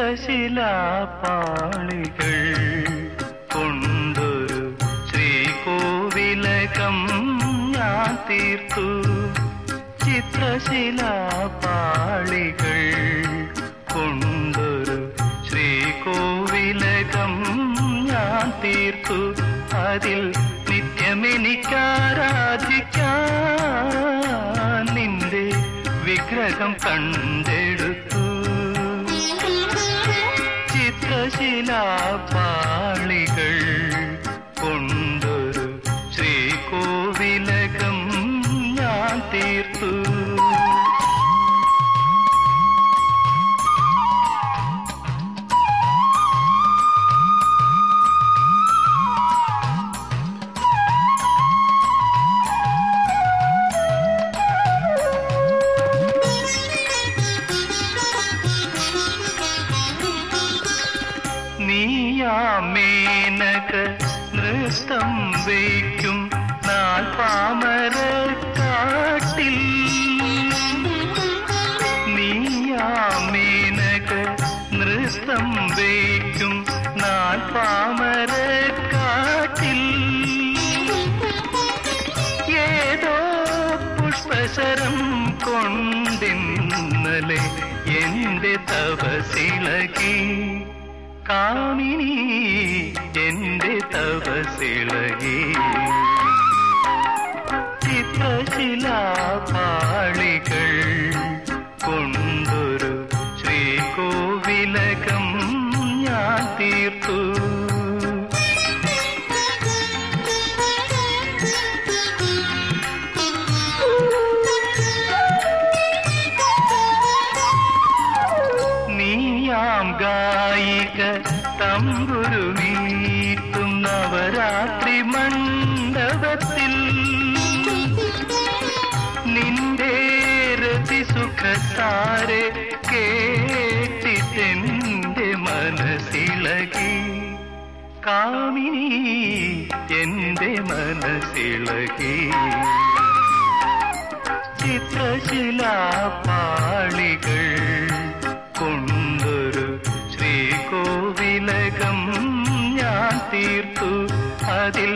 ചിത്രശിലാപാളികൾ കൊണ്ടൊരു ശ്രീകോവിലകം ഞാൻ തീർത്തു ചിത്രശിലാപാളികൾ കൊണ്ടൊരു ശ്രീകോവിലകം ഞാൻ തീർത്തു അതിൽ നിത്യമെനിക്കാരാധിക്കാൻ നിന്റെ വിഗ്രഹം കണ്ടെടുത്തു ചിത്രശിലാപാളികൾ കൊണ്ടൊരു ശ്രീകോവിലകം ഞാൻ തീർത്തു നീയാമേനക നൃത്തം വയ്ക്കും നാൾ പാമര കാട്ടിൽ നീയാമേനക നൃത്തം വയ്ക്കും നാൾ പാമര കാട്ടിൽ ഏതോ പുഷ്പശരം കൊണ്ടിന്നലെ എന്റെ തപസിളകി കാമിനി എന്റെ തപസിളകി ചിത്രശിലാപാളികൾ കൊണ്ടൊരു ശ്രീകോവിലകം ഞാൻ തീർത്തു നീയാം ഗായിക തമ്പുരു വീട്ടും നവരാത്രി മണ്ഡപത്തിൽ നിന്റെ രതിസുഖസാരെ കേട്ടിട്ടെന്റെ മനസ്സിളകി കാമിനി എന്റെ മനസ്സിളകി ചിത്രശിലാപാളികൾ കൊണ്ടൊരു ശ്രീകോവിലകം ഞാൻ തീർത്തു അതിൽ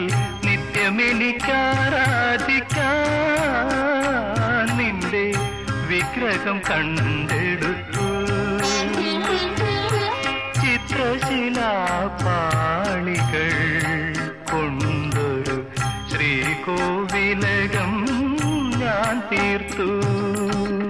നിത്യമെനിക്കാരാധിക്കാൻ നിന്റെ വിഗ്രഹം കണ്ടെടുത്തു ചിത്രശിലാപാളികൾ കൊണ്ടൊരു ശ്രീകോവിലകം ഞാൻ തീർത്തു